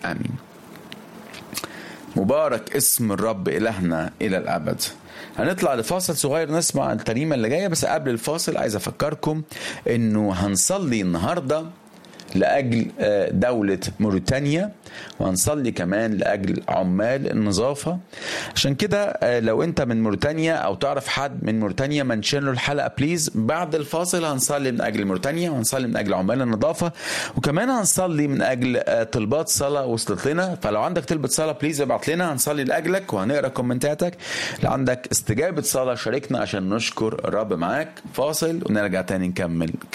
امين مبارك اسم الرب إلهنا إلى الأبد هنطلع لفاصل صغير نسمع التريمة اللي جاية بس قبل الفاصل عايز أفكركم إنه هنصلي النهاردة لأجل دولة موريتانيا وهنصلي كمان لأجل عمال النظافة عشان كده لو أنت من موريتانيا أو تعرف حد من موريتانيا منشن له الحلقة بليز بعد الفاصل هنصلي من أجل موريتانيا وهنصلي من أجل عمال النظافة وكمان هنصلي من أجل طلبات صلاة وصلت لنا فلو عندك طلبة صلاة بليز ابعت لنا هنصلي لأجلك وهنقرا كومنتاتك لو عندك استجابة صلاة شاركنا عشان نشكر الرب معاك فاصل ونرجع تاني نكمل